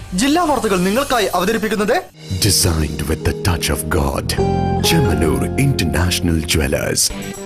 ജില്ലാ വാർത്തകൾ നിങ്ങൾക്കായി അവതരിപ്പിക്കുന്നത് Designed with the touch of God. Chemanur International Jewelers.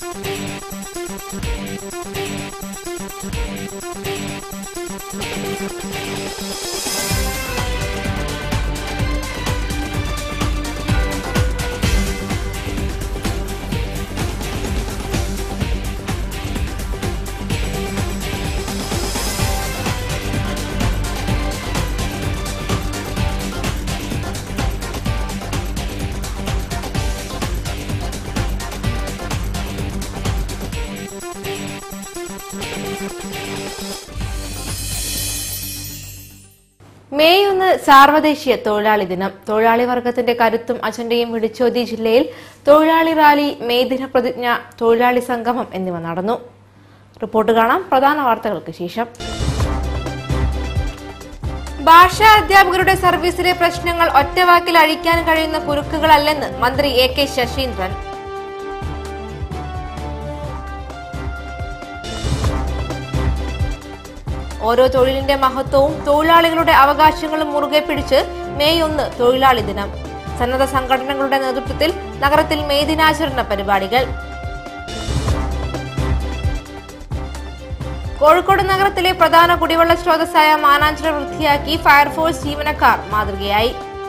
May ഒന്ന് സാർവദേശീയ തൊഴിലാളി ദിനം തൊഴിലാളി വർഗത്തിന്റെ കരുത്തും അജണ്ടയും വിളിച്ചോതി ജില്ലയിൽ തൊഴിലാളി റാലി മെയ് ദിന പ്രതിജ്ഞ തൊഴിലാളി സംഗമം എന്നിവ നടന്നു റിപ്പോർട്ട് കാണാം പ്രധാന വാർത്തകൾക്ക് ശേഷം ഭാഷാ അധ്യാപകരുടെ സർവീസിലെ പ്രശ്നങ്ങൾ ഒറ്റവാക്കിൽ അഴിക്കാൻ കഴിയുന്ന കുരുക്കുകളല്ലെന്ന് മന്ത്രി എ കെ ശശീന്ദ്രൻ ഓരോ തൊഴിലിന്റെ മഹത്വവും തൊഴിലാളികളുടെ അവകാശങ്ങളും മുറുകെ പിടിച്ച് മെയ് ഒന്ന് തൊഴിലാളി ദിനം സന്നദ്ധ സംഘടനകളുടെ നേതൃത്വത്തിൽ നഗരത്തിൽ മെയ് ദിനാചരണ പരിപാടികൾ കോഴിക്കോട് നഗരത്തിലെ പ്രധാന കുടിവെള്ള സ്രോതസ്സായ മാനാഞ്ചിറ വൃത്തിയാക്കി ഫയർഫോഴ്സ് ജീവനക്കാർ മാതൃകയായി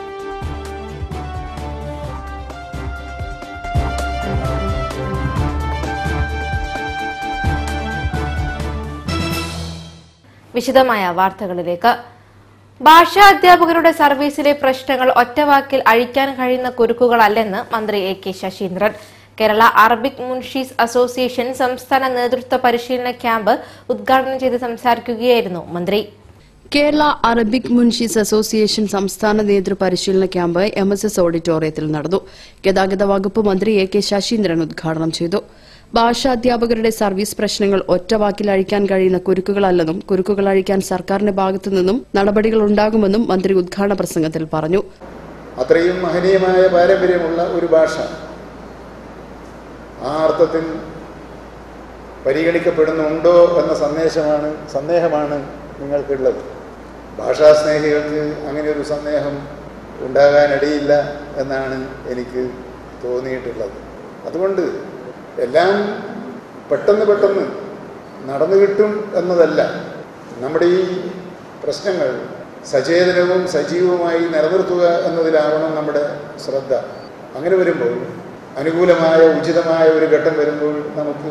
വിശദമായ വാർത്തകളിലേക്ക് ഭാഷാ അധ്യാപകരുടെ സർവീസിലെ പ്രശ്നങ്ങൾ ഒറ്റവാക്കിൽ അഴിക്കാൻ കഴിയുന്ന കുരുക്കുകളല്ലെന്ന് മന്ത്രി A K Saseendran Kerala Arabic Munshis association സംസ്ഥാന നേതൃത്വ പരിശീലന ക്യാമ്പ് ഉദ്ഘാടനം ചെയ്ത് സംസാരിക്കുകയായിരുന്നു മന്ത്രി കേരള അറബിക് മുൻഷീസ് അസോസിയേഷൻ സംസ്ഥാന നേതൃ പരിശീലന ക്യാമ്പ് എം എസ് എസ് ഓഡിറ്റോറിയത്തിൽ നടന്നു ഗതാഗത വകുപ്പ് മന്ത്രി എ കെ ശശീന്ദ്രൻ ഉദ്ഘാടനം ചെയ്തു ഭാഷാ അധ്യാപകരുടെ സർവീസ് പ്രശ്നങ്ങൾ ഒറ്റവാക്കിൽ അഴിക്കാൻ കഴിയുന്ന കുരുക്കുകളല്ലെന്നും കുരുക്കുകൾ അഴിക്കാൻ സർക്കാരിന്റെ ഭാഗത്തുനിന്നും നടപടികൾ ഉണ്ടാകുമെന്നും മന്ത്രി ഉദ്ഘാടന പ്രസംഗത്തിൽ പറഞ്ഞു അത്രയും മഹനീയമായ പാരമ്പര്യമുള്ള ഒരു ഭാഷ ആ അർത്ഥത്തിൽ പരിഗണിക്കപ്പെടുന്നുണ്ടോ എന്ന സന്ദേശമാണ് സന്ദേഹമാണ് നിങ്ങൾക്കുള്ളത് ഭാഷാസ്നേഹികൾക്ക് അങ്ങനെ ഒരു സന്ദേഹം ഉണ്ടാകാനിടയില്ല എന്നാണ് എനിക്ക് തോന്നിയിട്ടുള്ളത് അതുകൊണ്ട് എല്ലാം പെട്ടെന്ന് പെട്ടെന്ന് നടന്നു കിട്ടും എന്നതല്ല നമ്മുടെ ഈ പ്രശ്നങ്ങൾ സചേതനവും സജീവവുമായി നിലനിർത്തുക എന്നതിലാവണം നമ്മുടെ ശ്രദ്ധ അങ്ങനെ വരുമ്പോൾ അനുകൂലമായ ഉചിതമായ ഒരു ഘട്ടം വരുമ്പോൾ നമുക്ക്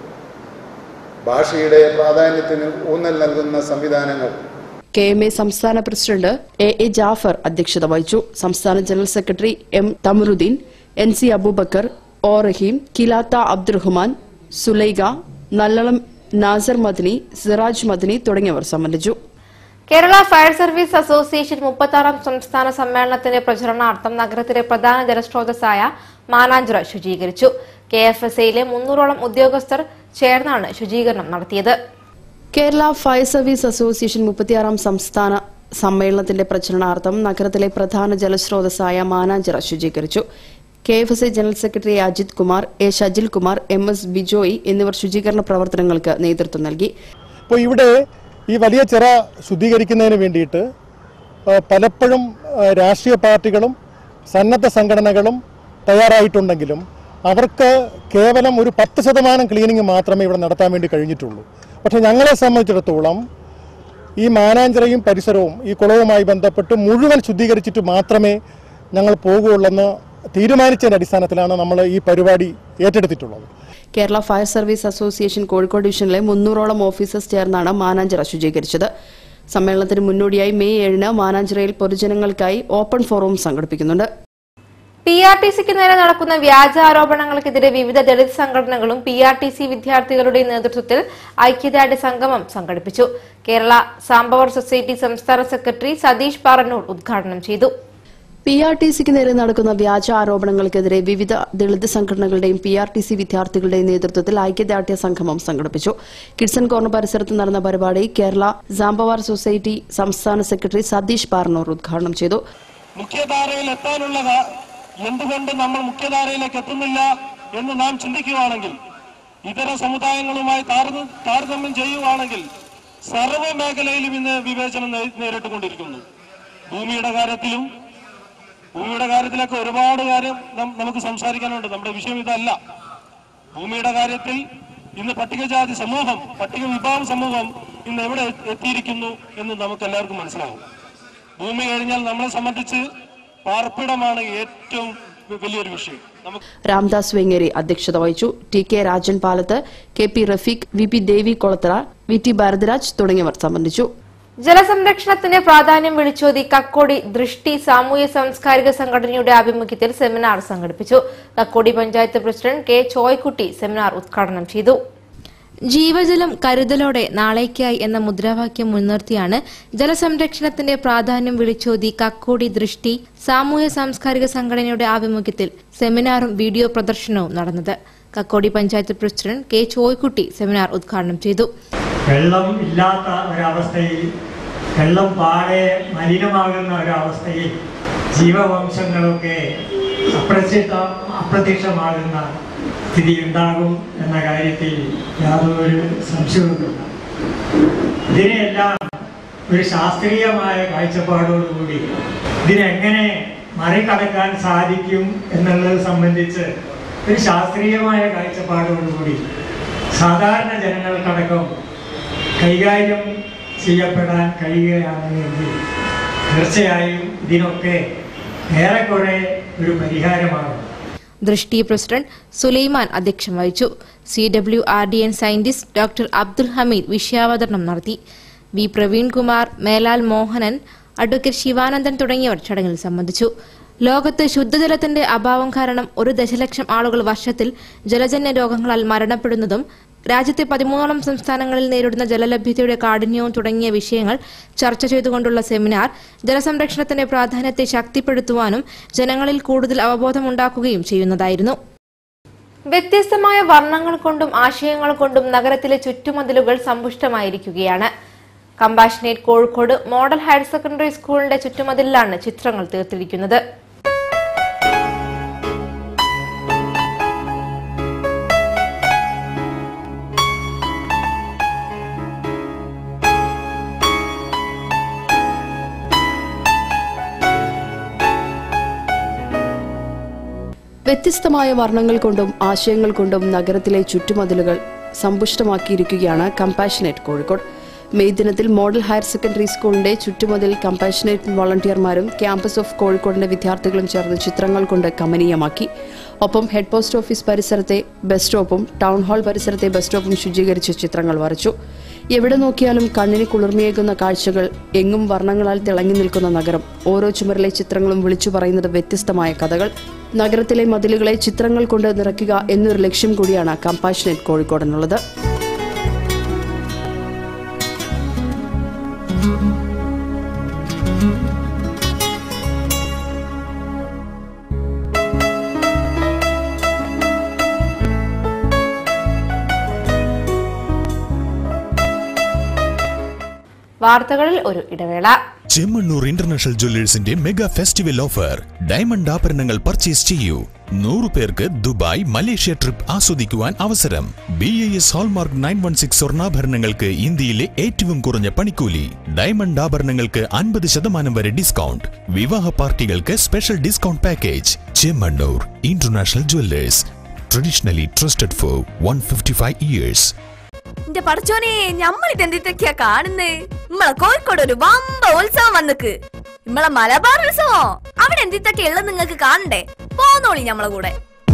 ഭാഷയുടെ പ്രാധാന്യത്തിന് ഊന്നൽ നൽകുന്ന സംവിധാനങ്ങൾ കെ എം എ സംസ്ഥാന പ്രസിഡന്റ് എ എ ജാഫർ അധ്യക്ഷത വഹിച്ചു സംസ്ഥാന general secretary M Thamarudheen N C Aboobacker O Raheem Kilatha Abdurahman Sulaikha Nallalam Nasar Madani Siraj Madani തുടങ്ങിയവർ സംബന്ധിച്ചു കേരള ഫയർ സർവീസ് അസോസിയേഷൻ മുപ്പത്താറാം സംസ്ഥാന സമ്മേളനത്തിന്റെ പ്രചരണാർത്ഥം നഗരത്തിലെ പ്രധാന ജലസ്രോതസ്സായ മാനാഞ്ചിറ ശുചീകരിച്ചു കെ എഫ് എസ് എയിലെ മുന്നൂറോളം ഉദ്യോഗസ്ഥർ ചേർന്നാണ് ശുചീകരണം നടത്തിയത് കേരള ഫയർ സർവീസ് അസോസിയേഷൻ മുപ്പത്തിയാറാം സംസ്ഥാന സമ്മേളനത്തിന്റെ പ്രചരണാർത്ഥം നഗരത്തിലെ പ്രധാന ജലസ്രോതസ്സായ മാനാഞ്ചിറ ശുചീകരിച്ചു K F S I general secretary Ajith Kumar A Shajil Kumar M S Bijoy എന്നിവർ ശുചീകരണ പ്രവർത്തനങ്ങൾക്ക് നേതൃത്വം നൽകി അപ്പോൾ ഇവിടെ ഈ വലിയ ചിറ ശുദ്ധീകരിക്കുന്നതിന് വേണ്ടിയിട്ട് ആ, പലപ്പോഴും ആ, രാഷ്ട്രീയ പാർട്ടികളും സന്നദ്ധ സംഘടനകളും തയ്യാറായിട്ടുണ്ടെങ്കിലും അവർക്ക് കേവലം ഒരു പത്ത് ശതമാനം ക്ലീനിങ് മാത്രമേ ഇവിടെ നടത്താൻ വേണ്ടി കഴിഞ്ഞിട്ടുള്ളൂ പക്ഷേ ഞങ്ങളെ സംബന്ധിച്ചിടത്തോളം ഈ മാനാഞ്ചിറയും പരിസരവും ഈ കുളവുമായി ബന്ധപ്പെട്ട് മുഴുവൻ ശുദ്ധീകരിച്ചിട്ട് മാത്രമേ ഞങ്ങൾ പോകുകയുള്ളെന്ന് തീരുമാനിച്ചതിൻ്റെ അടിസ്ഥാനത്തിലാണ് നമ്മൾ ഈ പരിപാടി ഏറ്റെടുത്തിട്ടുള്ളത് Kerala fire service association Kozhikode ഡിവിഷനിലെ മുന്നൂറോളം ഓഫീസേഴ്സ് ചേർന്നാണ് മാനാഞ്ചിറ ശുചീകരിച്ചത് സമ്മേളനത്തിന് മുന്നോടിയായി മെയ് ഏഴിന് മാനാഞ്ചിറയിൽ പൊതുജനങ്ങൾക്കായി ഓപ്പൺ ഫോറം സംഘടിപ്പിക്കുന്നുണ്ട് പി ആർ ടി സിക്ക് നേരെ നടക്കുന്ന വ്യാജ ആരോപണങ്ങൾക്കെതിരെ വിവിധ ദളിത് സംഘടനകളും പി ആർ ടി സി വിദ്യാർത്ഥികളുടെ നേതൃത്വത്തിൽ ഐക്യദാർഢ്യ സംഗമം സംഘടിപ്പിച്ചു കേരള സാംബവർ സൊസൈറ്റി സംസ്ഥാന സെക്രട്ടറി സതീഷ് പാറന്നൂർ ഉദ്ഘാടനം ചെയ്തു പി ആർ ടി സിക്ക് നേരെ നടക്കുന്ന വ്യാജ ആരോപണങ്ങൾക്കെതിരെ വിവിധ ദളിത് സംഘടനകളുടെയും പി ആർ ടി സി വിദ്യാർത്ഥികളുടെയും നേതൃത്വത്തിൽ ഐക്യദാർഢ്യ സംഗമം സംഘടിപ്പിച്ചു കിഡ്സൺ കോർണർ പരിസരത്ത് നടന്ന പരിപാടി കേരള സാംബവാർ സൊസൈറ്റി സംസ്ഥാന സെക്രട്ടറി സതീഷ് പാർണൂർ ഉദ്ഘാടനം ചെയ്തു മുഖ്യധാരയിൽ എത്താനുള്ളത് എന്തുകൊണ്ട് നമ്മൾ മുഖ്യധാരയിലേക്ക് എത്തുന്നില്ല എന്ന് നാം ചിന്തിക്കുകയാണെങ്കിൽ ഇതര സമുദായങ്ങളുമായി താരത- താരതമ്യം ചെയ്യുകയാണെങ്കിൽ സർവ്വ മേഖലയിലും ഇന്ന് വിവേചനം നേ- നേരിട്ടുകൊണ്ടിരിക്കുന്നു ഭൂമിയുടെ കാര്യത്തിലും ഭൂമിയുടെ കാര്യത്തിലൊക്കെ ഒരുപാട് കാര്യം നം- നമുക്ക് സംസാരിക്കാനുണ്ട് നമ്മുടെ വിഷയം ഇതല്ല ഭൂമിയുടെ കാര്യത്തിൽ ഇന്ന് പട്ടികജാതി സമൂഹം പട്ടിക വിഭാഗം സമൂഹം ഇന്ന് എവിടെ എത്തിയിരിക്കുന്നു എന്ന് നമുക്ക് എല്ലാവർക്കും മനസ്സിലാവും ഭൂമി കഴിഞ്ഞാൽ നമ്മളെ സംബന്ധിച്ച് പാർപ്പിടമാണ് ഏറ്റവും വലിയൊരു വിഷയം നമുക്ക് രാംദാസ് വെങ്ങേരി അധ്യക്ഷത വഹിച്ചു T K Rajan Palath K P Rafeeq V P Devi Kolathara V T Bharadraj തുടങ്ങിയവർ സംബന്ധിച്ചു ജലസംരക്ഷണത്തിന്റെ പ്രാധാന്യം വിളിച്ചോതി കക്കോടി ദൃഷ്ടി സാമൂഹ്യ സാംസ്കാരിക സംഘടനയുടെ ആഭിമുഖ്യത്തിൽ സെമിനാർ സംഘടിപ്പിച്ചു Kakkodi panchayat president K Choyikutty seminar ഉദ്ഘാടനം ചെയ്തു ജീവജലം കരുതലോടെ നാളേക്കായി എന്ന മുദ്രാവാക്യം മുൻനിർത്തിയാണ് ജലസംരക്ഷണത്തിന്റെ പ്രാധാന്യം വിളിച്ചോതി കക്കോടി ദൃഷ്ടി സാമൂഹ്യ സാംസ്കാരിക സംഘടനയുടെ ആഭിമുഖ്യത്തിൽ സെമിനാറും വീഡിയോ പ്രദർശനവും നടന്നത് Kakkodi panchayat president K Choyikutty seminar ഉദ്ഘാടനം ചെയ്തു വെള്ളം ഇല്ലാത്ത ഒരവസ്ഥയിൽ വെള്ളം പാടെ മലിനമാകുന്ന ഒരവസ്ഥയിൽ ജീവവംശങ്ങളൊക്കെ അപ്രത്യക്ഷ അപ്രത്യക്ഷമാകുന്ന സ്ഥിതി ഉണ്ടാകും എന്ന കാര്യത്തിൽ യാതൊരു സംശയവുമില്ല ഇതിനെയെല്ലാം ഒരു ശാസ്ത്രീയമായ കാഴ്ചപ്പാടോടുകൂടി ഇതിനെങ്ങനെ മറികടക്കാൻ സാധിക്കും എന്നുള്ളത് സംബന്ധിച്ച് ഒരു ശാസ്ത്രീയമായ കാഴ്ചപ്പാടോടുകൂടി സാധാരണ ജനങ്ങൾക്കടക്കം കൈകാര്യം ചെയ്യപ്പെടാൻ കഴിയുകയാണ് എങ്കിൽ തീർച്ചയായും ഇതിനൊക്കെ ഏറെക്കുറെ ഒരു പരിഹാരമാകും ദൃഷ്ടി പ്രസിഡന്റ് സുലൈമാൻ അധ്യക്ഷം വഹിച്ചു C W R D N scientist doctor Abdul Hameed വിഷയാവതരണം നടത്തി വി പ്രവീൺകുമാർ മേലാൽ മോഹനൻ അഡ്വക്കേറ്റ് ശിവാനന്ദൻ തുടങ്ങിയവർ ചടങ്ങിൽ സംബന്ധിച്ചു ലോകത്ത് ശുദ്ധജലത്തിന്റെ അഭാവം കാരണം ഒരു ദശലക്ഷം ആളുകൾ വർഷത്തിൽ ജലജന്യ രോഗങ്ങളാൽ മരണപ്പെടുന്നതും രാജ്യത്തെ പതിമൂന്നോളം സംസ്ഥാനങ്ങളിൽ നേരിടുന്ന ജലലഭ്യതയുടെ കാഠിന്യവും തുടങ്ങിയ വിഷയങ്ങൾ ചർച്ച ചെയ്തുകൊണ്ടുള്ള സെമിനാർ ജലസംരക്ഷണത്തിന്റെ പ്രാധാന്യത്തെ ശക്തിപ്പെടുത്തുവാനും ജനങ്ങളിൽ കൂടുതൽ അവബോധമുണ്ടാക്കുകയും ചെയ്യുന്നതായിരുന്നു വ്യത്യസ്തമായ വർണ്ണങ്ങൾ കൊണ്ടും ആശയങ്ങൾ കൊണ്ടും നഗരത്തിലെ ചുറ്റുമതിലുകൾ സമ്പുഷ്ടമായിരിക്കുകയാണ് compassionate Kozhikode model higher secondary സ്കൂളിന്റെ ചുറ്റുമതിലിലാണ് ചിത്രങ്ങൾ തീർത്തിരിക്കുന്നത് വ്യത്യസ്തമായ വർണ്ണങ്ങൾ കൊണ്ടും ആശയങ്ങൾ കൊണ്ടും നഗരത്തിലെ ചുറ്റുമതിലുകൾ സമ്പുഷ്ടമാക്കിയിരിക്കുകയാണ് കമ്പാഷനേറ്റ് കോഴിക്കോട് മെയ് ദിനത്തിൽ മോഡൽ ഹയർ സെക്കൻഡറി സ്കൂളിന്റെ ചുറ്റുമതിൽ കമ്പാഷനേറ്റ് വോളണ്ടിയർമാരും ക്യാമ്പസ് ഓഫ് കോഴിക്കോടിന്റെ വിദ്യാർത്ഥികളും ചേർന്ന് ചിത്രങ്ങൾ കൊണ്ട് കമനീയമാക്കി ഒപ്പം ഹെഡ് പോസ്റ്റ് ഓഫീസ് പരിസരത്തെ ബസ് സ്റ്റോപ്പും ടൗൺ ഹാൾ പരിസരത്തെ ബസ് സ്റ്റോപ്പും ശുചീകരിച്ച് ചിത്രങ്ങൾ വരച്ചു എവിടെ നോക്കിയാലും കണ്ണിന് കുളിർമയേകുന്ന കാഴ്ചകൾ എങ്ങും വർണ്ണങ്ങളാൽ തിളങ്ങി നിൽക്കുന്ന നഗരം ഓരോ ചുമരിലെ ചിത്രങ്ങളും വിളിച്ചു പറയുന്നത് വ്യത്യസ്തമായ കഥകൾ നഗരത്തിലെ മതിലുകളെ ചിത്രങ്ങൾ കൊണ്ട് നിറയ്ക്കുക എന്നൊരു ലക്ഷ്യം കൂടിയാണ് കമ്പാഷനേറ്റ് കോഴിക്കോടിനുള്ളത് വാർത്തകളിൽ ഒരു ഇടവേള ചെമ്മണ്ണൂർ ഇന്റർനാഷണൽ ജ്വല്ലേഴ്സിന്റെ മെഗാ ഫെസ്റ്റിവൽ ഓഫർ ഡയമണ്ട് ആഭരണങ്ങൾ പർച്ചേസ് ചെയ്യൂ നൂറു പേർക്ക് ദുബായ് മലേഷ്യ ട്രിപ്പ് ആസ്വദിക്കുവാൻ അവസരം B A S hallmark nine one six സ്വർണ്ണാഭരണങ്ങൾക്ക് ഇന്ത്യയിലെ ഏറ്റവും കുറഞ്ഞ പണിക്കൂലി ഡയമണ്ട് ആഭരണങ്ങൾക്ക് അൻപത് ശതമാനം വരെ ഡിസ്കൗണ്ട് വിവാഹ പാർട്ടികൾക്ക് special discount package Chemmanur international jewellers traditionally trusted for one fifty five years എന്റെ പടച്ചോനെ ഞമ്മളിത് എന്തിട്ടൊക്കെയാ കാണുന്നേ നമ്മളെ കോഴിക്കോട് ഒരു വമ്പ ഉത്സവം വന്നിക്ക് നമ്മളെ മലബാർ ഉത്സവോ അവിടെ എന്തിട്ടൊക്കെ ഉള്ളത് നിങ്ങൾക്ക് കാണണ്ടേ പോന്നോളി ഞമ്മളെ കൂടെ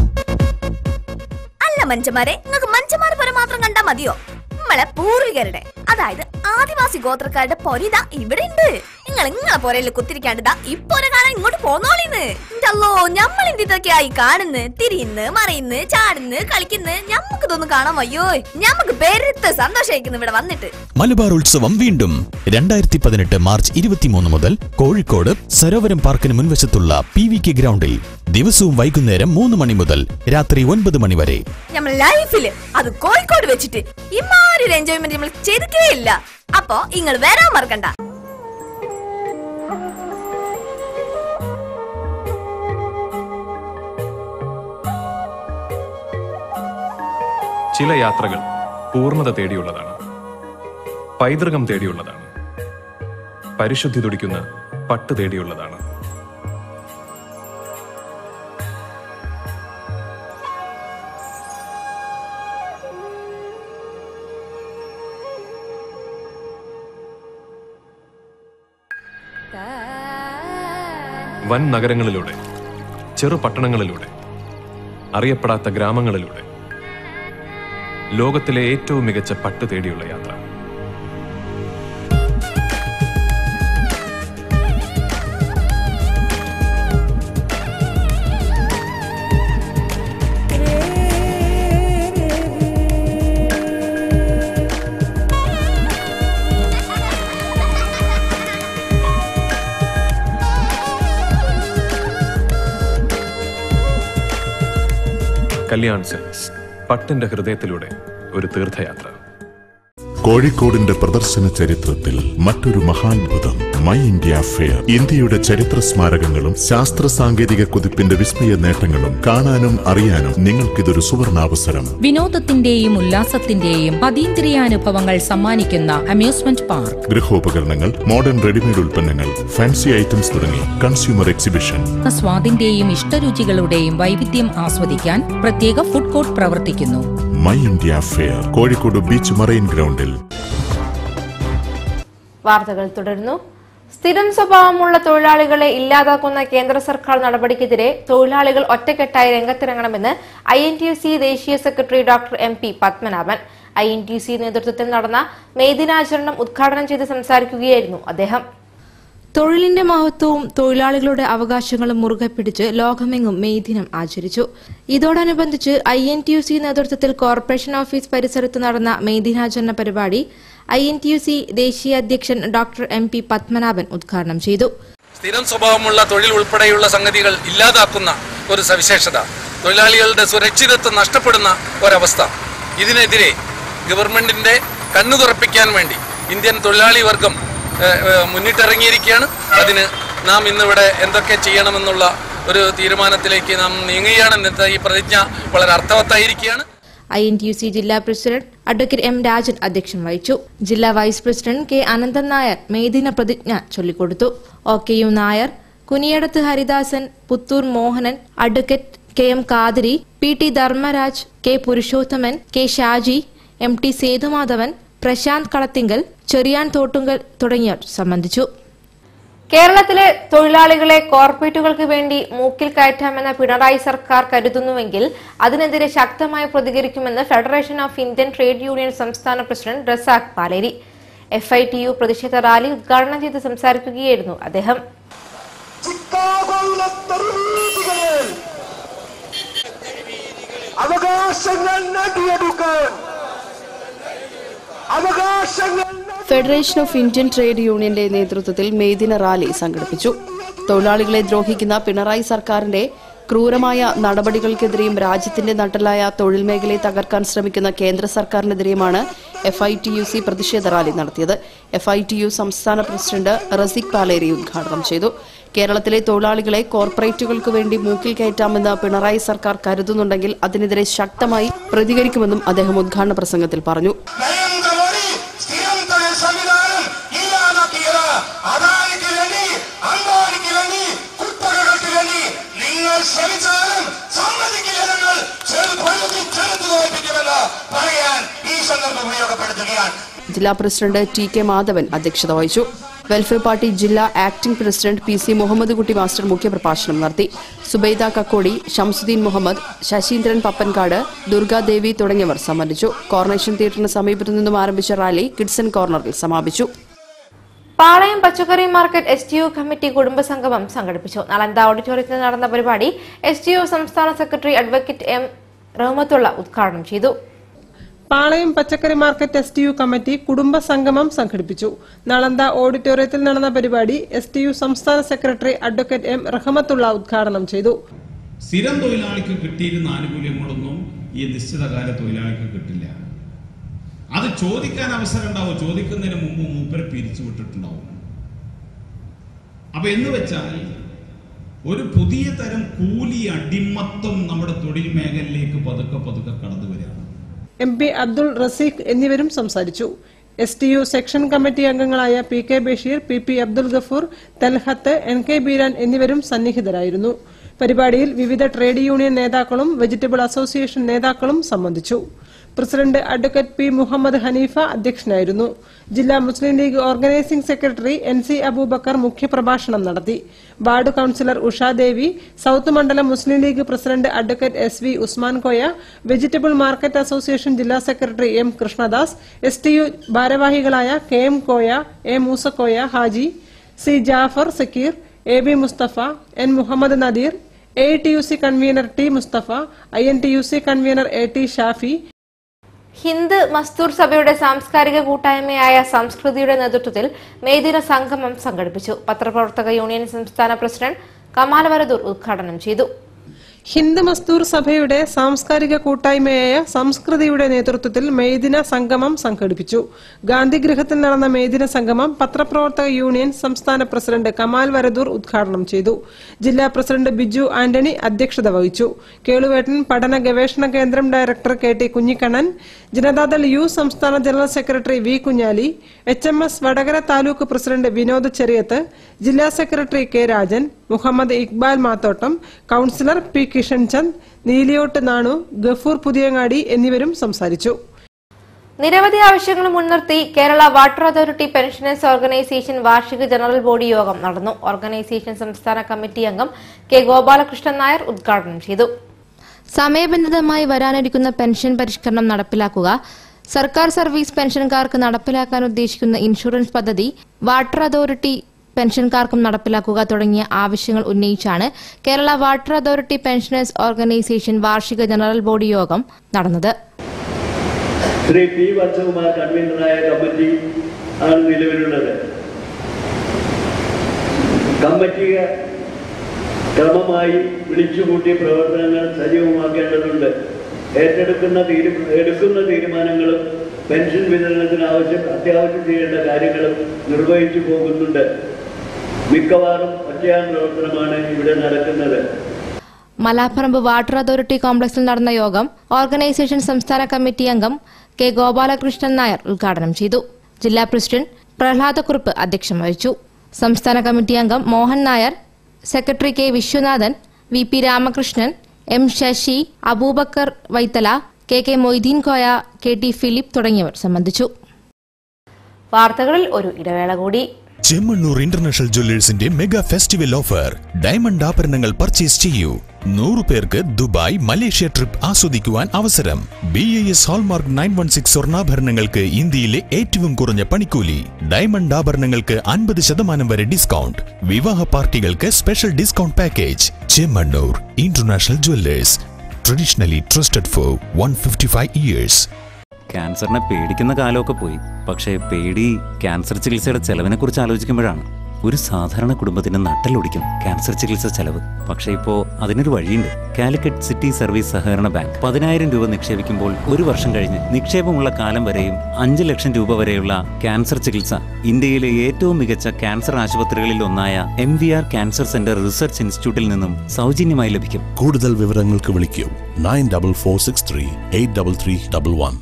അല്ല മനുഷ്യന്മാരെ നിങ്ങൾക്ക് മനുഷ്യന്മാരെ പോലെ മാത്രം കണ്ടാ മതിയോ നമ്മളെ പൂർവികരുടെ അതായത് ആദിവാസി ഗോത്രക്കാരുടെ പൊരിത ഇവിടെ ഉണ്ട് നിങ്ങൾ നിങ്ങളെ പോരയിൽ കുത്തിരിക്കാണ്ട് ദാ ഇപ്പോരെ കാണാൻ ഇങ്ങോട്ട് പോന്നോളിന്ന് അല്ലോ ഞമ്മൾ എന്തിട്ടൊക്കെയായി കാണുന്ന് തിരിയുന്ന് മറിയുന്ന് ചാടുന്ന് കളിക്കുന്ന് ഞമ്മക്ക് ഇതൊന്നും കാണാൻ വയ്യോ ഞമ്മക്ക് പെരുത്ത് സന്തോഷമായിരിക്കുന്നു ഇവിടെ വന്നിട്ട് മലബാർ ഉത്സവം വീണ്ടും രണ്ടായിരത്തി പതിനെട്ട് മാർച്ച് ഇരുപത്തിമൂന്ന് മുതൽ കോഴിക്കോട് സരോവരം പാർക്കിന് മുൻവശത്തുള്ള പി വി കെ ഗ്രൗണ്ടിൽ ദിവസവും വൈകുന്നേരം മൂന്ന് മണി മുതൽ രാത്രി ഒൻപത് മണി വരെ നമ്മൾ ലൈഫില് അത് കോഴിക്കോട് വെച്ചിട്ട് ഇമാരി ഒരു എൻജോയ്മെന്റ് നമ്മൾ ചെയ്തിട്ടേ ഇല്ല അപ്പൊ നിങ്ങൾ വരാൻ മറക്കണ്ട ചില യാത്രകൾ പൂർണ്ണത തേടിയുള്ളതാണ് പൈതൃകം തേടിയുള്ളതാണ് പരിശുദ്ധി തുടിക്കുന്ന പട്ട് തേടിയുള്ളതാണ് വൻ നഗരങ്ങളിലൂടെ ചെറു പട്ടണങ്ങളിലൂടെ അറിയപ്പെടാത്ത ഗ്രാമങ്ങളിലൂടെ ലോകത്തിലെ ഏറ്റവും മികച്ച പട്ട് തേടിയുള്ള യാത്ര കല്യാൺ സിൽക്സ് പട്ടിന്റെ ഹൃദയത്തിലൂടെ ഒരു തീർത്ഥയാത്ര കോഴിക്കോടിന്റെ പ്രദർശന ചരിത്രത്തിൽ മറ്റൊരു മഹാത്ഭുതം മൈ ഇന്ത്യ ഫെയർ ഇന്ത്യയുടെ ചരിത്ര സ്മാരകങ്ങളും ശാസ്ത്ര സാങ്കേതിക കുതിപ്പിന്റെ വിസ്മയ നേട്ടങ്ങളും കാണാനും അറിയാനും നിങ്ങൾക്കിതൊരു സുവർണാവസരം വിനോദത്തിന്റെയും ഉല്ലാസത്തിന്റെയും അതീന്ദ്രിയാനുഭവങ്ങൾ സമ്മാനിക്കുന്ന അമ്യൂസ്മെന്റ് പാർക്ക് ഗൃഹോപകരണങ്ങൾ മോഡേൺ റെഡിമെയ്ഡ് ഉൽപ്പന്നങ്ങൾ ഫാൻസി ഐറ്റംസ് തുടങ്ങി കൺസ്യൂമർ എക്സിബിഷൻ സ്വാദിന്റെയും ഇഷ്ടരുചികളുടെയും വൈവിധ്യം ആസ്വദിക്കാൻ പ്രത്യേക ഫുഡ് കോർട്ട് പ്രവർത്തിക്കുന്നു my India fair Kozhikode beach marine ഗ്രൗണ്ടിൽ വാർത്തകൾ തുടരുന്നു സ്ഥിരം സ്വഭാവമുള്ള തൊഴിലാളികളെ ഇല്ലാതാക്കുന്ന കേന്ദ്ര സർക്കാർ നടപടിക്കെതിരെ തൊഴിലാളികൾ ഒറ്റക്കെട്ടായി രംഗത്തിറങ്ങണമെന്ന് I N T U C ദേശീയ സെക്രട്ടറി doctor M P Padmanabhan I N T U C നേതൃത്വത്തിൽ നടന്ന മെയ് ദിനാചരണം ഉദ്ഘാടനം ചെയ്ത് സംസാരിക്കുകയായിരുന്നു അദ്ദേഹം തൊഴിലിന്റെ മഹത്വവും തൊഴിലാളികളുടെ അവകാശങ്ങളും മുറുകെ പിടിച്ച് ലോകമെങ്ങും മെയ് ദിനം ആചരിച്ചു ഇതോടനുബന്ധിച്ച് I N T U C നേതൃത്വത്തിൽ കോർപ്പറേഷൻ ഓഫീസ് പരിസരത്ത് നടന്ന മെയ് ദിനാചരണ പരിപാടി I N T U C ദേശീയ അധ്യക്ഷൻ ഡോക്ടർ എം പി പത്മനാഭൻ ഉദ്ഘാടനം ചെയ്തു സ്ഥിരം സ്വഭാവമുള്ള തൊഴിൽ ഉൾപ്പെടെയുള്ള സംഗതികൾ ഇല്ലാതാക്കുന്ന ഒരു സവിശേഷത തൊഴിലാളികളുടെ സുരക്ഷിതത്വം നഷ്ടപ്പെടുന്ന ഒരവസ്ഥ ഇതിനെതിരെ ഗവൺമെന്റിന്റെ കണ്ണു തുറപ്പിക്കാൻ വേണ്ടി ഇന്ത്യൻ തൊഴിലാളി വർഗം ഏഹ്, ഏഹ്, മുന്നിട്ടിറങ്ങിയിരിക്കുകയാണ് അതിന് നാം ഇന്നിവിടെ എന്തൊക്കെ ചെയ്യണമെന്നുള്ള ഒരു തീരുമാനത്തിലേക്ക് നാം നീങ്ങുകയാണ് ഇന്നത്തെ ഈ പ്രതിജ്ഞ വളരെ അർത്ഥവത്തായിരിക്കുകയാണ് I N T U C ജില്ലാ പ്രസിഡന്റ് അഡ്വക്കേറ്റ് എം രാജൻ അധ്യക്ഷം വഹിച്ചു ജില്ലാ vice president K Ananthan Nair മെയ്ദിന പ്രതിജ്ഞ ചൊല്ലിക്കൊടുത്തു O K U Nair Kuniyadath Haridasan Puthur Mohanan advocate K M Kathiri P T Dharmaraj K Purushothaman K Shaji M T Sethumadhavan Prashanth Kalathinkal Cheriyan Thottunkal തുടങ്ങിയവർ സംബന്ധിച്ചു കേരളത്തിലെ തൊഴിലാളികളെ കോർപ്പറേറ്റുകൾക്ക് വേണ്ടി മൂക്കിൽ കയറ്റാമെന്ന പിണറായി സർക്കാർ കരുതുന്നുവെങ്കിൽ അതിനെതിരെ ശക്തമായി പ്രതികരിക്കുമെന്ന് federation of Indian trade union സംസ്ഥാന president Razak Paleri F I T U പ്രതിഷേധ റാലി ഉദ്ഘാടനം ചെയ്ത് സംസാരിക്കുകയായിരുന്നു അദ്ദേഹം അവകാശങ്ങൾ നേടിയെടുക്കാൻ അവകാശങ്ങൾ ഫെഡറേഷൻ ഓഫ് ഇന്ത്യൻ ട്രേഡ് യൂണിയന്റെ നേതൃത്വത്തിൽ മെയ്ദിന റാലി സംഘടിപ്പിച്ചു തൊഴിലാളികളെ ദ്രോഹിക്കുന്ന പിണറായി സർക്കാരിന്റെ ക്രൂരമായ നടപടികൾക്കെതിരെയും രാജ്യത്തിന്റെ നട്ടലായ തൊഴിൽ മേഖലയെ തകർക്കാൻ ശ്രമിക്കുന്ന കേന്ദ്ര സർക്കാരിനെതിരെയുമാണ് F I T U C പ്രതിഷേധ റാലി നടത്തിയത് എഫ് ഐ ടി യു സംസ്ഥാന പ്രസിഡന്റ് റസിക് പാലേരി ഉദ്ഘാടനം ചെയ്തു കേരളത്തിലെ തൊഴിലാളികളെ കോർപ്പറേറ്റുകൾക്ക് വേണ്ടി മൂക്കിൽ കയറ്റാമെന്ന് പിണറായി സർക്കാർ കരുതുന്നുണ്ടെങ്കിൽ അതിനെതിരെ ശക്തമായി പ്രതികരിക്കുമെന്നും അദ്ദേഹം ഉദ്ഘാടന പ്രസംഗത്തിൽ പറഞ്ഞു നരേന്ദ്രമോദി സ്ഥിരം തൊഴിൽ സംവിധാനം ഇല്ലാതാക്കിയത് അദാനിക്ക് വേണ്ടി അംബാനിക്ക് വേണ്ടി കുത്തകകൾക്ക് വേണ്ടി നിങ്ങൾ ശ്രമിച്ചാലും സമ്മതിക്കില്ലെന്ന് ചെറുപഴുതി ചെറുത്തു തോൽപ്പിക്കുമെന്ന് പറയാൻ ഈ സന്ദർഭം ഉപയോഗപ്പെടുത്തുകയാണ് ജില്ലാ പ്രസിഡന്റ് ടി കെ മാധവൻ അധ്യക്ഷത വഹിച്ചു വെൽഫെയർ പാർട്ടി ജില്ലാ acting president P C Muhammad Kutty master മുഖ്യപ്രഭാഷണം നടത്തി സുബൈദ കക്കോടി ഷംസുദ്ദീൻ മുഹമ്മദ് ശശീന്ദ്രൻ പപ്പൻകാട് ദുർഗാദേവി തുടങ്ങിയവർ സംബന്ധിച്ചു കോർണേഷൻ തിയേറ്ററിന് സമീപത്തു നിന്നും ആരംഭിച്ച റാലി കിഡ്സൺ കോർണറിൽ സമാപിച്ചു പാളയം പച്ചക്കറി market S T U committee കുടുംബസംഗമം സംഘടിപ്പിച്ചു നളന്ദ ഓഡിറ്റോറിയത്തിൽ നടന്ന പരിപാടി എസ് ടി യു സംസ്ഥാന സെക്രട്ടറി അഡ്വക്കേറ്റ് എം റഹ്മത്തുള്ള ഉദ്ഘാടനം ചെയ്തു പാളയം പച്ചക്കറി market S T U committee കുടുംബ സംഗമം സംഘടിപ്പിച്ചു നളന്ദ ഓഡിറ്റോറിയത്തിൽ നടന്ന പരിപാടി എസ് ടി യു സംസ്ഥാന സെക്രട്ടറി അഡ്വക്കേറ്റ് എം റഹമത്തുള്ള ഉദ്ഘാടനം ചെയ്തു സ്ഥിരം തൊഴിലാളിക്ക് കിട്ടിയിരുന്ന ആനുകൂല്യങ്ങളൊന്നും ഈ നിശ്ചിതകാല തൊഴിലാളിക്ക് കിട്ടില്ല അത് ചോദിക്കാൻ അവസരം ഉണ്ടാവും ചോദിക്കുന്നതിന് മുമ്പ് മൂപ്പരെ പിരിച്ചുവിട്ടിട്ടുണ്ടാവും അപ്പൊ എന്ന് വെച്ചാൽ ഒരു പുതിയ തരം കൂലി അടിമത്തം നമ്മുടെ തൊഴിൽ മേഖലയിലേക്ക് പതുക്കെ പതുക്കെ കടന്നു വരികയാണ് എം പി അബ്ദുൾ റസീഖ് എന്നിവരും സംസാരിച്ചു S T U section committee അംഗങ്ങളായ P K Basheer P P Abdul Gafoor Talhath N K Beeran എന്നിവരും സന്നിഹിതരായിരുന്നു പരിപാടിയിൽ വിവിധ ട്രേഡ് യൂണിയൻ നേതാക്കളും വെജിറ്റബിൾ അസോസിയേഷൻ നേതാക്കളും സംബന്ധിച്ചു president advocate P Muhammad Hanifa അധ്യക്ഷനായിരുന്നു ജില്ലാ Muslim League organising secretary N C Abubakar മുഖ്യപ്രഭാഷണം നടത്തി വാർഡ് കൌൺസിലർ ഉഷാദേവി സൌത്ത് മണ്ഡലം Muslim League president advocate S V Usman Koya vegetable market association ജില്ലാ secretary M Krishnadas S T U ഭാരവാഹികളായ K M Koya A Moosakoya Haji C Jafar Zakir A B Musthafa N Muhammad Nadeer A T U C convener T Musthafa I N T U C convener A T Shafi Hind Mazdoor സഭയുടെ സാംസ്കാരിക കൂട്ടായ്മയായ സംസ്കൃതിയുടെ നേതൃത്വത്തിൽ മേദിന സംഗമം സംഘടിപ്പിച്ചു പത്രപ്രവർത്തക യൂണിയൻ സംസ്ഥാന പ്രസിഡന്റ് കമാൽ വരദൂർ ഉദ്ഘാടനം ചെയ്തു ഹിന്ദ് മസ്ദൂർ സഭയുടെ സാംസ്കാരിക കൂട്ടായ്മയായ സംസ്കൃതിയുടെ നേതൃത്വത്തിൽ മെയ്ദിന സംഗമം സംഘടിപ്പിച്ചു ഗാന്ധിഗൃഹത്തിൽ നടന്ന മെയ്ദിന സംഗമം പത്രപ്രവർത്തക യൂണിയൻ സംസ്ഥാന പ്രസിഡന്റ് കമാൽ വരദൂർ ഉദ്ഘാടനം ചെയ്തു ജില്ലാ പ്രസിഡന്റ് ബിജു ആന്റണി അധ്യക്ഷത വഹിച്ചു കേളുവേട്ടൻ പഠന ഗവേഷണ കേന്ദ്രം director K T Kunhikannan Janata Dal U സംസ്ഥാന general secretary V Kunhali H M S Vadakara taluk president Vinod Cheriyath ജില്ലാ secretary K Rajan Muhammad Iqbal Mathottam councillor P Kishan Chand Neeliyott Nanu Gafoor Puthiyangadi എന്നിവരും സംസാരിച്ചു നിരവധി ആവശ്യങ്ങൾ മുൻനിർത്തി Kerala water authority pensioners organisation വാർഷിക ജനറൽ ബോഡി യോഗം നടന്നു ഓർഗനൈസേഷൻ സംസ്ഥാന കമ്മിറ്റി അംഗം കെ ഗോപാലകൃഷ്ണൻ നായർ ഉദ്ഘാടനം ചെയ്തു സമയബന്ധിതമായി വരാനിരിക്കുന്ന പെൻഷൻ പരിഷ്കരണം നടപ്പിലാക്കുക സർക്കാർ സർവീസ് പെൻഷൻകാർക്ക് നടപ്പിലാക്കാൻ ഉദ്ദേശിക്കുന്ന ഇൻഷുറൻസ് പദ്ധതി വാട്ടർ അതോറിറ്റി പെൻഷൻകാർക്കും നടപ്പിലാക്കുക തുടങ്ങിയ ആവശ്യങ്ങൾ ഉന്നയിച്ചാണ് Kerala water authority pensioners organisation വാർഷിക ജനറൽ ബോഡി യോഗം നടന്നത് ശ്രീ പി വത്സകുമാർ കൺവീനറായ കമ്മിറ്റി ആണ് നിലവിലുള്ളത് കമ്മിറ്റി ക്രമമായി വിളിച്ചുകൂട്ടി പ്രവർത്തനങ്ങൾ സജീവമാക്കേണ്ടതുണ്ട് ഏറ്റെടുക്കുന്ന തീരു എടുക്കുന്ന തീരുമാനങ്ങളും പെൻഷൻ വിതരണത്തിന് ആവശ്യം അത്യാവശ്യം ചെയ്യേണ്ട കാര്യങ്ങളും നിർവഹിച്ചു പോകുന്നുണ്ട് മിക്കവാറും ഒറ്റയാൻ പ്രവർത്തനമാണ് ഇവിടെ നടക്കുന്നത് മലാപ്പറമ്പ് വാട്ടർ അതോറിറ്റി കോംപ്ലക്സിൽ നടന്ന യോഗം ഓർഗനൈസേഷൻ സംസ്ഥാന കമ്മിറ്റി അംഗം കെ ഗോപാലകൃഷ്ണൻ നായർ ഉദ്ഘാടനം ചെയ്തു ജില്ലാ പ്രസിഡന്റ് പ്രഹ്ലാദക്കുറുപ്പ് അധ്യക്ഷം വഹിച്ചു സംസ്ഥാന കമ്മിറ്റി അംഗം Mohan Nair secretary K Viswanathan V P Ramakrishnan M Sasi Abubakar Vaithala K K Moideen Koya K T Philip തുടങ്ങിയവർ സംബന്ധിച്ചു വാർത്തകളിൽ ഒരു ഇടവേള കൂടി ചെമ്മണ്ണൂർ ഇന്റർനാഷണൽ ജ്വല്ലേഴ്സിന്റെ മെഗാ ഫെസ്റ്റിവൽ ഓഫർ ഡയമണ്ട് ആഭരണങ്ങൾ പർച്ചേസ് ചെയ്യൂ നൂറു പേർക്ക് ദുബായ് മലേഷ്യ ട്രിപ്പ് ആസ്വദിക്കുവാൻ അവസരം B A S hallmark nine one six സ്വർണ്ണാഭരണങ്ങൾക്ക് ഇന്ത്യയിലെ ഏറ്റവും കുറഞ്ഞ പണിക്കൂലി ഡയമണ്ട് ആഭരണങ്ങൾക്ക് അൻപത് ശതമാനം വരെ ഡിസ്കൗണ്ട് വിവാഹ പാർട്ടികൾക്ക് special discount package Chemmanur international jewellers traditionally trusted for one fifty five years ക്യാൻസറിനെ പേടിക്കുന്ന കാലമൊക്കെ പോയി പക്ഷേ പേടി ക്യാൻസർ ചികിത്സയുടെ ചെലവിനെ കുറിച്ച് ആലോചിക്കുമ്പോഴാണ് ഒരു സാധാരണ കുടുംബത്തിന് നട്ടലൊടിക്കും ക്യാൻസർ ചികിത്സ ചെലവ് പക്ഷേ ഇപ്പോ അതിനൊരു വഴിയുണ്ട് കാലിക്കറ്റ് സിറ്റി സർവീസ് സഹകരണ ബാങ്ക് പതിനായിരം രൂപ നിക്ഷേപിക്കുമ്പോൾ ഒരു വർഷം കഴിഞ്ഞ് നിക്ഷേപമുള്ള കാലം വരെയും അഞ്ച് ലക്ഷം രൂപ വരെയുള്ള ക്യാൻസർ ചികിത്സ ഇന്ത്യയിലെ ഏറ്റവും മികച്ച ക്യാൻസർ ആശുപത്രികളിൽ ഒന്നായ M V R cancer centre research ഇൻസ്റ്റിറ്റ്യൂട്ടിൽ നിന്നും സൗജന്യമായി ലഭിക്കും കൂടുതൽ വിവരങ്ങൾക്ക് വിളിക്കൂ nine double four six three eight double three double one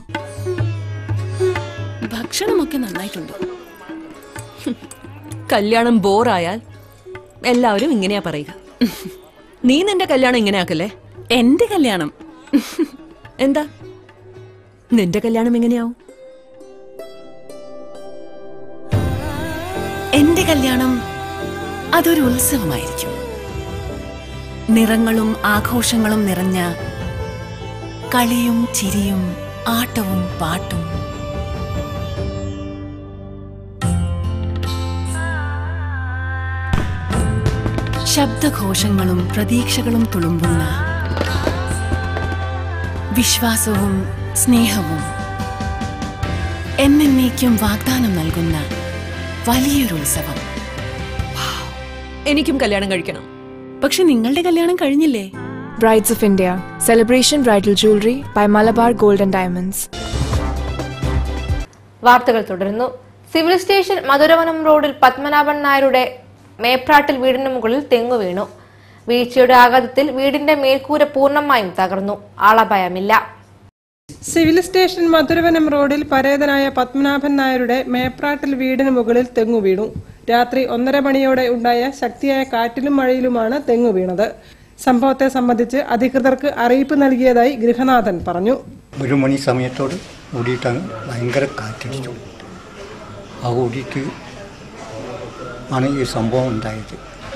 ഭക്ഷണമൊക്കെ നന്നായിട്ടുണ്ട് ഹും. കല്യാണം ബോറായാൽ എല്ലാവരും ഇങ്ങനെയാ പറയുക നീ നിന്റെ കല്യാണം ഇങ്ങനെയാക്കല്ലേ എന്റെ കല്യാണം എന്താ നിന്റെ കല്യാണം എങ്ങനെയാവും എന്റെ കല്യാണം അതൊരു ഉത്സവമായിരിക്കും നിറങ്ങളും ആഘോഷങ്ങളും നിറഞ്ഞ കളിയും ചിരിയും ആട്ടവും പാട്ടും ശബ്ദഘോഷങ്ങളും പ്രതീക്ഷകളും തുളുമ്പുന്ന വിശ്വാസവും സ്നേഹവും എന്നേക്കും വാഗ്ദാനം നൽകുന്ന വലിയൊരു ഉത്സവം എനിക്കും കല്യാണം കഴിക്കണം പക്ഷെ നിങ്ങളുടെ കല്യാണം കഴിഞ്ഞില്ലേ Brides of India Celebration Bridal Jewelry by Malabar Gold and Diamonds. വാർത്തകൾ തുടരുന്നു സിവിൽ സ്റ്റേഷൻ മധുരവനം റോഡിൽ പത്മനാഭൻ നായരുടെ മേപ്രാട്ടിൽ വീടിന് മുകളിൽ തെങ്ങു വീണു വീഴ്ചയുടെ ആഘാതത്തിൽ വീടിന്റെ മേൽക്കൂര പൂർണ്ണമായും തകർന്നു ആളപായമില്ല സിവിൽ സ്റ്റേഷൻ മധുരവനം റോഡിൽ പരേതനായ പത്മനാഭൻ നായരുടെ മേപ്രാട്ടിൽ വീടിന് മുകളിൽ തെങ്ങു വീണു രാത്രി ഒന്നര മണിയോടെ ഉണ്ടായ ശക്തിയായ കാറ്റിലും മഴയിലുമാണ് തെങ്ങു വീണത് സംഭവത്തെ സംബന്ധിച്ച് അധികൃതർക്ക് അറിയിപ്പ് നൽകിയതായി ഗൃഹനാഥൻ പറഞ്ഞു ഒരു മണി സമയത്തോട് കൂടിയിട്ടാണ് ഭയങ്കര കാറ്റടിച്ചു ആ കൂടിയിട്ട് ആണ് ഈ സംഭവം ഉണ്ടായത്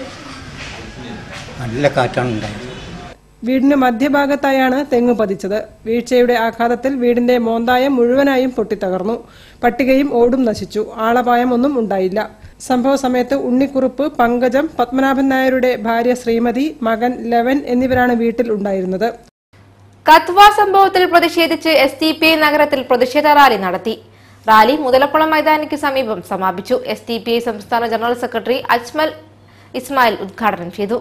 നല്ല കാറ്റാണ് ഉണ്ടായത് വീടിന് മധ്യഭാഗത്തായാണ് തെങ്ങ് പതിച്ചത് വീഴ്ചയുടെ ആഘാതത്തിൽ വീടിന്റെ മോന്തായം മുഴുവനായും പൊട്ടിത്തകർന്നു പട്ടികയും ഓടും നശിച്ചു ആളപായം ഒന്നും ഉണ്ടായില്ല സംഭവ സമയത്ത് ഉണ്ണിക്കുറുപ്പ് പങ്കജം പത്മനാഭൻ നായരുടെ ഭാര്യ ശ്രീമതി മകൻ ലെവൻ എന്നിവരാണ് വീട്ടിൽ ഉണ്ടായിരുന്നത് കത്വ സംഭവത്തിൽ പ്രതിഷേധിച്ച് എസ് ഡി പി ഐ നഗരത്തിൽ പ്രതിഷേധ റാലി നടത്തി റാലി മുതലക്കുളം മൈതാനിക്ക് സമീപം സമാപിച്ചു എസ് ഡി പി ഐ സംസ്ഥാന ജനറൽ സെക്രട്ടറി അജ്മൽ ഇസ്മായിൽ ഉദ്ഘാടനം ചെയ്തു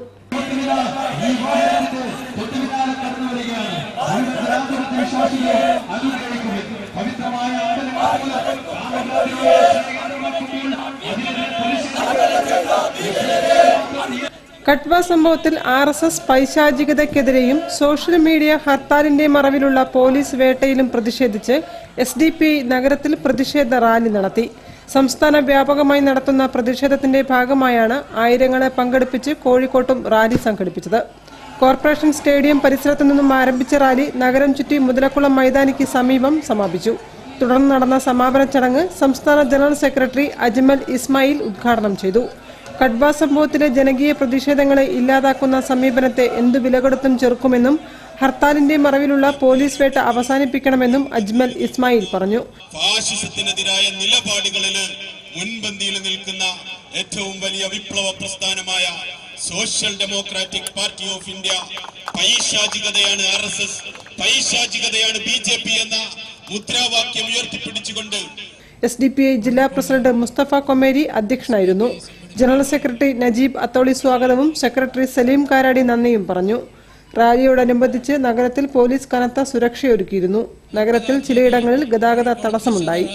കട്വ സംഭവത്തിൽ ആർ എസ് എസ് പൈശാചികതയ്ക്കെതിരെയും സോഷ്യൽ മീഡിയ ഹർത്താലിന്റെ മറവിലുള്ള പോലീസ് വേട്ടയിലും പ്രതിഷേധിച്ച് എസ് ഡി പി നഗരത്തിൽ പ്രതിഷേധ റാലി നടത്തി സംസ്ഥാന വ്യാപകമായി നടത്തുന്ന പ്രതിഷേധത്തിന്റെ ഭാഗമായാണ് ആയിരങ്ങളെ പങ്കെടുപ്പിച്ച് കോഴിക്കോട്ടും റാലി സംഘടിപ്പിച്ചത് കോർപ്പറേഷൻ സ്റ്റേഡിയം പരിസരത്തു നിന്നും ആരംഭിച്ച റാലി നഗരം ചുറ്റി മുതലക്കുളം മൈതാനിക്ക് സമീപം സമാപിച്ചു തുടർന്ന് നടന്ന സമാപന ചടങ്ങ് സംസ്ഥാന ജനറൽ സെക്രട്ടറി അജ്മൽ ഇസ്മായിൽ ഉദ്ഘാടനം ചെയ്തു കഡ്വ സംഭവത്തിലെ ജനകീയ പ്രതിഷേധങ്ങളെ ഇല്ലാതാക്കുന്ന സമീപനത്തെ എന്തു വിലകൊടുത്തും ചെറുക്കുമെന്നും ഹർത്താലിന്റെ മറവിലുള്ള പോലീസ് വേട്ട അവസാനിപ്പിക്കണമെന്നും അജ്മൽ ഇസ്മായിൽ പറഞ്ഞു ഫാഷിസത്തിനെതിരായ നിലപാടുകളിൽ മുൻപന്തിയിൽ നിൽക്കുന്ന ഏറ്റവും വലിയ വിപ്ലവ പ്രസ്ഥാനമായ social democratic party of India പൈശാചികതയാണ് ആർ എസ് എസ് പൈശാചികതയാണ് ബി ജെ പി എന്ന മുദ്രാവാക്യം ഉയർത്തിപ്പിടിച്ചുകൊണ്ട് എസ് ഡി പി ഐ ജില്ലാ പ്രസിഡന്റ് മുസ്തഫ കൊമേരി അധ്യക്ഷനായിരുന്നു ജനറൽ സെക്രട്ടറി നജീബ് അത്തോളി സ്വാഗതവും സെക്രട്ടറി സലീം കാരാടി നന്ദിയും പറഞ്ഞു റാലിയോടനുബന്ധിച്ച് നഗരത്തിൽ പോലീസ് കനത്ത സുരക്ഷയൊരുക്കിയിരുന്നു നഗരത്തിൽ ചിലയിടങ്ങളിൽ ഗതാഗത തടസ്സമുണ്ടായി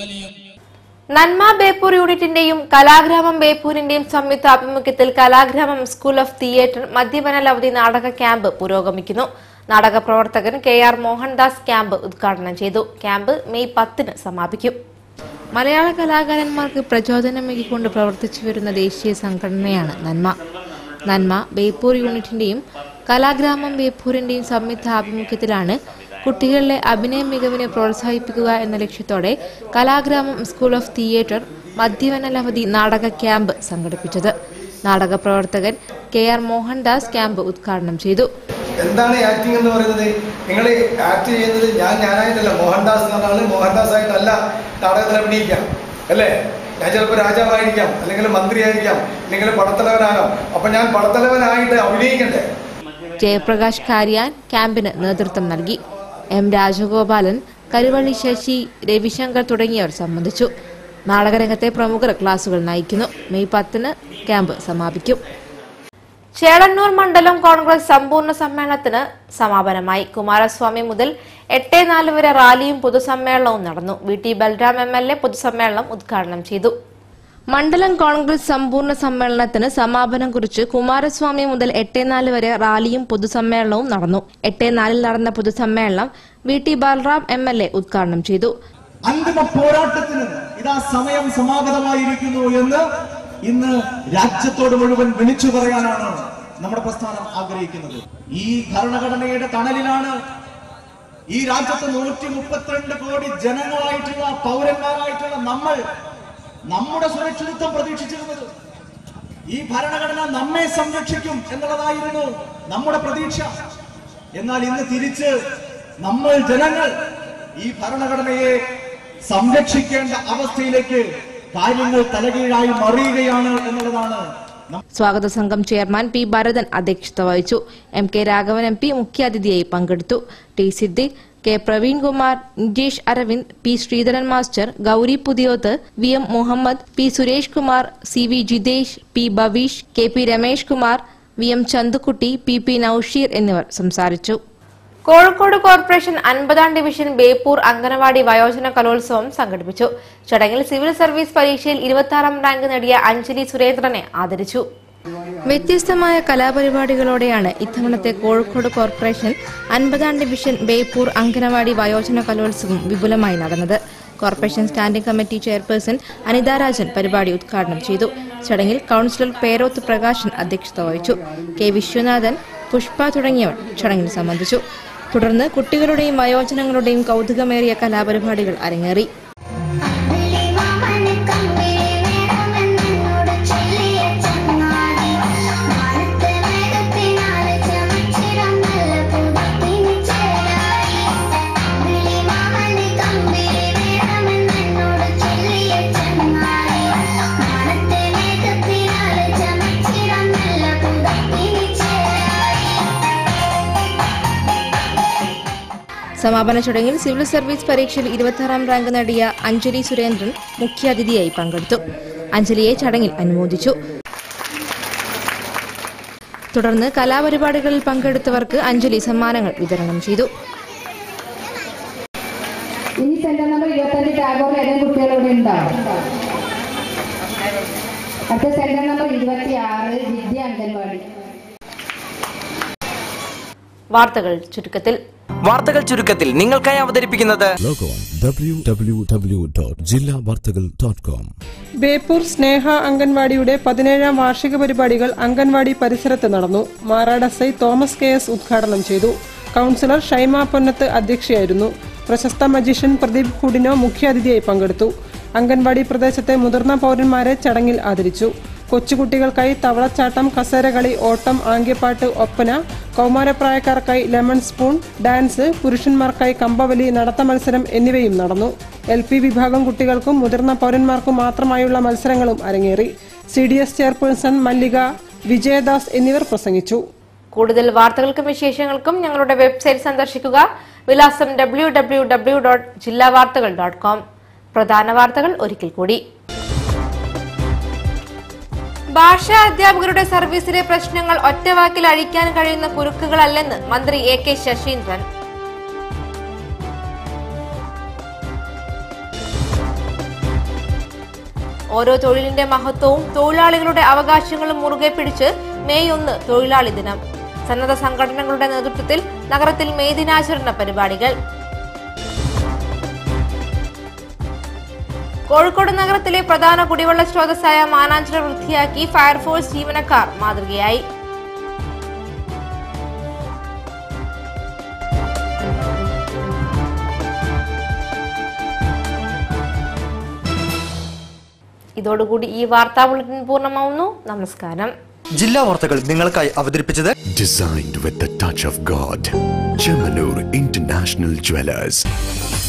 നന്മ ബേപ്പൂർ യൂണിറ്റിന്റെയും കലാഗ്രാമം ബേപ്പൂരിന്റെയും സംയുക്ത ആഭിമുഖ്യത്തിൽ കലാഗ്രാമം സ്കൂൾ ഓഫ് തിയേറ്റർ മദ്യപനലവധി നാടക ക്യാമ്പ് പുരോഗമിക്കുന്നു നാടക പ്രവർത്തകൻ കെ ആർ മോഹൻദാസ് ക്യാമ്പ് ഉദ്ഘാടനം ചെയ്തു ക്യാമ്പ് മെയ് പത്തിന് സമാപിക്കും മലയാള കലാകാരന്മാർക്ക് പ്രചോദനമേകിക്കൊണ്ട് പ്രവർത്തിച്ചു വരുന്ന ദേശീയ സംഘടനയാണ് നന്മ നന്മ ബേപ്പൂർ യൂണിറ്റിന്റെയും കലാഗ്രാമം ബേപ്പൂരിന്റെയും സംയുക്ത ആഭിമുഖ്യത്തിലാണ് കുട്ടികളിലെ അഭിനയ മികവിനെ പ്രോത്സാഹിപ്പിക്കുക എന്ന ലക്ഷ്യത്തോടെ കലാഗ്രാമം സ്കൂൾ ഓഫ് തിയേറ്റർ മദ്യവനലവധി നാടക ക്യാമ്പ് സംഘടിപ്പിച്ചത് നാടക പ്രവർത്തകൻ കെ ആർ മോഹൻദാസ് ക്യാമ്പ് ഉദ്ഘാടനം ചെയ്തു എന്താണ് ആക്ടിംഗ് എന്ന് പറയുന്നത് നിങ്ങൾ ആക്ട് ചെയ്യുന്നത് ഞാൻ ഞാനായിട്ടല്ല മോഹൻദാസ് എന്ന് പറഞ്ഞാൽ മോഹൻദാസ് ആയിട്ടല്ല നാടകത്തിൽ അഭിനയിക്കാം അല്ലേ ഞാൻ ചിലപ്പോൾ രാജാവായിരിക്കാം അല്ലെങ്കിൽ മന്ത്രിയായിരിക്കാം അല്ലെങ്കിൽ പടത്തലവനാകാം അപ്പൊ ഞാൻ പടത്തലവനായിട്ട് അഭിനയിക്കണ്ടേ ജയപ്രകാശ് കാരിയാൻ ക്യാമ്പിന് നേതൃത്വം നൽകി എം രാജഗോപാലൻ കരുവള്ളി ശശി രവിശങ്കർ തുടങ്ങിയവർ സംബന്ധിച്ചു നാടകരംഗത്തെ പ്രമുഖർ ക്ലാസുകൾ നയിക്കുന്നു മെയ് പത്തിന് ക്യാമ്പ് സമാപിക്കും ചേളന്നൂർ മണ്ഡലം കോൺഗ്രസ് സമ്പൂർണ്ണ സമ്മേളനത്തിന് സമാപനമായി കുമാരസ്വാമി മുതൽ എട്ട് നാല് വരെ റാലിയും പൊതുസമ്മേളനവും നടന്നു V T Balram M L A പൊതുസമ്മേളനം ഉദ്ഘാടനം ചെയ്തു മണ്ഡലം കോൺഗ്രസ് സമ്പൂർണ്ണ സമ്മേളനത്തിന് സമാപനം കുറിച്ച് കുമാരസ്വാമി മുതൽ എട്ട് നാല് വരെ റാലിയും പൊതുസമ്മേളനവും നടന്നു എട്ട് നാലിൽ നടന്ന പൊതുസമ്മേളനം V T Balram M L A ഉദ്ഘാടനം ചെയ്തു അന്തിമ പോരാട്ടത്തിന് ഇതാ സമയം സമാഗതമായിരിക്കുന്നു എന്ന് ഇന്ന് രാജ്യത്തോട് മുഴുവൻ വിളിച്ചു പറയാനാണ് നമ്മുടെ പ്രസ്ഥാനം ആഗ്രഹിക്കുന്നത് ഈ ഭരണഘടനയുടെ തണലിലാണ് ഈ രാജ്യത്ത് നൂറ്റി മുപ്പത്തിരണ്ട് കോടി ജനങ്ങളായിട്ടുള്ള പൗരന്മാരായിട്ടുള്ള നമ്മൾ നമ്മുടെ സുരക്ഷിതത്വം പ്രതീക്ഷിച്ചിരുന്നത് ഈ ഭരണഘടന നമ്മെ സംരക്ഷിക്കും എന്നുള്ളതായിരുന്നു നമ്മുടെ പ്രതീക്ഷ എന്നാൽ ഇന്ന് തിരിച്ച് നമ്മൾ ജനങ്ങൾ ഈ ഭരണഘടനയെ സംരക്ഷിക്കേണ്ട അവസ്ഥയിലേക്ക് കാര്യങ്ങൾ തലകീഴായി മറിയുകയാണ് എന്നുള്ളതാണ് സ്വാഗത സംഘം ചെയർമാൻ പി ഭരതൻ അധ്യക്ഷത വഹിച്ചു M K Raghavan M P മുഖ്യാതിഥിയായി പങ്കെടുത്തു T Siddique K Praveenkumar Nijesh Aravind P Sreedharan master Gauri Puthiyoth V M Muhammad P Suresh Kumar C V Jithesh P Bhaveesh K P Ramesh Kumar V M Chanthukutty P P Noushir എന്നിവർ സംസാരിച്ചു കോഴിക്കോട് കോർപ്പറേഷൻ അൻപതാം ഡിവിഷൻ ബേപ്പൂർ അംഗനവാടി വയോജന കലോത്സവം സംഘടിപ്പിച്ചു ചടങ്ങിൽ സിവിൽ സർവീസ് പരീക്ഷയിൽ ഇരുപത്തി റാങ്ക് നേടിയ അഞ്ജലി സുരേന്ദ്രനെ ആദരിച്ചു വ്യത്യസ്തമായ കലാപരിപാടികളോടെയാണ് ഇത്തവണത്തെ കോഴിക്കോട് കോർപ്പറേഷൻ അൻപതാം ഡിവിഷൻ ബേപ്പൂർ അങ്കനവാടി വയോജന കലോത്സവം വിപുലമായി നടന്നത് corporation standing committee chairperson Anitha Rajan പരിപാടി ഉദ്ഘാടനം ചെയ്തു ചടങ്ങിൽ കൌൺസിലർ പേരോത്ത് പ്രകാശൻ അധ്യക്ഷത വഹിച്ചു കെ വിശ്വനാഥൻ പുഷ്പ തുടങ്ങിയവർ ചടങ്ങിൽ സംബന്ധിച്ചു തുടർന്ന് കുട്ടികളുടെയും വയോജനങ്ങളുടെയും കൗതുകമേറിയ കലാപരിപാടികൾ അരങ്ങേറി സമാപന ചടങ്ങിൽ സിവിൽ സർവീസ് പരീക്ഷയിൽ ഇരുപത്തിയാറാം റാങ്ക് നേടിയ അഞ്ജലി സുരേന്ദ്രൻ മുഖ്യാതിഥിയായി പങ്കെടുത്തു അഞ്ജലിയെ ചടങ്ങിൽ അനുമോദിച്ചു തുടർന്ന് കലാപരിപാടികളിൽ പങ്കെടുത്തവർക്ക് അഞ്ജലി സമ്മാനങ്ങൾ വിതരണം ചെയ്തു ഇനി സെന്റർ നമ്പർ ഇരുപത്തഞ്ച് ടാഗോറിൽ ഏതെങ്കിലും കുട്ടികൾ ഇവിടെ ഉണ്ടോ അടുത്ത സെന്റർ നമ്പർ ഇരുപത്തി ആറ് വിദ്യ അംഗൻവാടി വാർത്തകൾ ചുരുക്കത്തിൽ വാർത്തകൾ ചുരുക്കത്തിൽ നിങ്ങൾക്കായി അവതരിപ്പിക്കുന്നത് log on W W W dot ജില്ലാ വാർത്തകൾ ഡോട്ട് കോം ബേപ്പൂർ സ്നേഹ അംഗൻവാടിയുടെ പതിനേഴാം വാർഷിക പരിപാടികൾ അംഗൻവാടി പരിസരത്ത് നടന്നു Marad S I Thomas K S ഉദ്ഘാടനം ചെയ്തു കൌൺസിലർ ഷൈമ പൊന്നത്ത് അധ്യക്ഷയായിരുന്നു പ്രശസ്ത മജീഷ്യൻ പ്രദീപ് കുടിനോ മുഖ്യാതിഥിയായി പങ്കെടുത്തു അംഗൻവാടി പ്രദേശത്തെ മുതിർന്ന പൗരന്മാരെ ചടങ്ങിൽ ആദരിച്ചു കൊച്ചുകുട്ടികൾക്കായി തവളച്ചാട്ടം കസേരകളി ഓട്ടം ആംഗ്യപ്പാട്ട് ഒപ്പന കൗമാരപ്രായക്കാർക്കായി ലെമൺ സ്പൂൺ ഡാൻസ് പുരുഷന്മാർക്കായി കമ്പവലി നടത്ത മത്സരം എന്നിവയും നടന്നു എൽ പി വിഭാഗം കുട്ടികൾക്കും മുതിർന്ന പൗരന്മാർക്കും മാത്രമായുള്ള മത്സരങ്ങളും അരങ്ങേറി C D S chairperson Mallika Vijayadas എന്നിവർ പ്രസംഗിച്ചു കൂടുതൽ വാർത്തകൾക്കും വിശേഷങ്ങൾക്കും ഞങ്ങളുടെ വെബ്സൈറ്റ് സന്ദർശിക്കുക വിലാസം ഡബ്ല്യൂ ഡബ്ല്യൂ ഡബ്ല്യൂ ഡോട്ട് ജില്ലാ വാർത്തകൾ ഡോട്ട് കോം പ്രധാന വാർത്തകൾ ഒരിക്കൽ കൂടി ഭാഷാ അധ്യാപകരുടെ സർവീസിലെ പ്രശ്നങ്ങൾ ഒറ്റവാക്കിൽ അഴിക്കാൻ കഴിയുന്ന കുരുക്കുകളല്ലെന്ന് മന്ത്രി എ കെ ശശീന്ദ്രൻ ഓരോ തൊഴിലിന്റെ മഹത്വവും തൊഴിലാളികളുടെ അവകാശങ്ങളും മുറുകെ പിടിച്ച് മെയ് ഒന്ന് തൊഴിലാളി ദിനം സന്നദ്ധ സംഘടനകളുടെ നേതൃത്വത്തിൽ നഗരത്തിൽ മെയ് ദിനാചരണ പരിപാടികൾ കോഴിക്കോട് നഗരത്തിലെ പ്രധാന കുടിവെള്ള സ്രോതസ്സായ മാനാഞ്ചിറ വൃത്തിയാക്കി ഫയർഫോഴ്സ് ജീവനക്കാർ മാതൃകയായി ഇതോടുകൂടി ഈ വാർത്താ ബുള്ളറ്റിൻ പൂർണ്ണമാവുന്നു നമസ്കാരം ജില്ലാ വാർത്തകൾ നിങ്ങൾക്കായി അവതരിപ്പിച്ചത് Designed with the touch of God. Chemanur International Jewelers.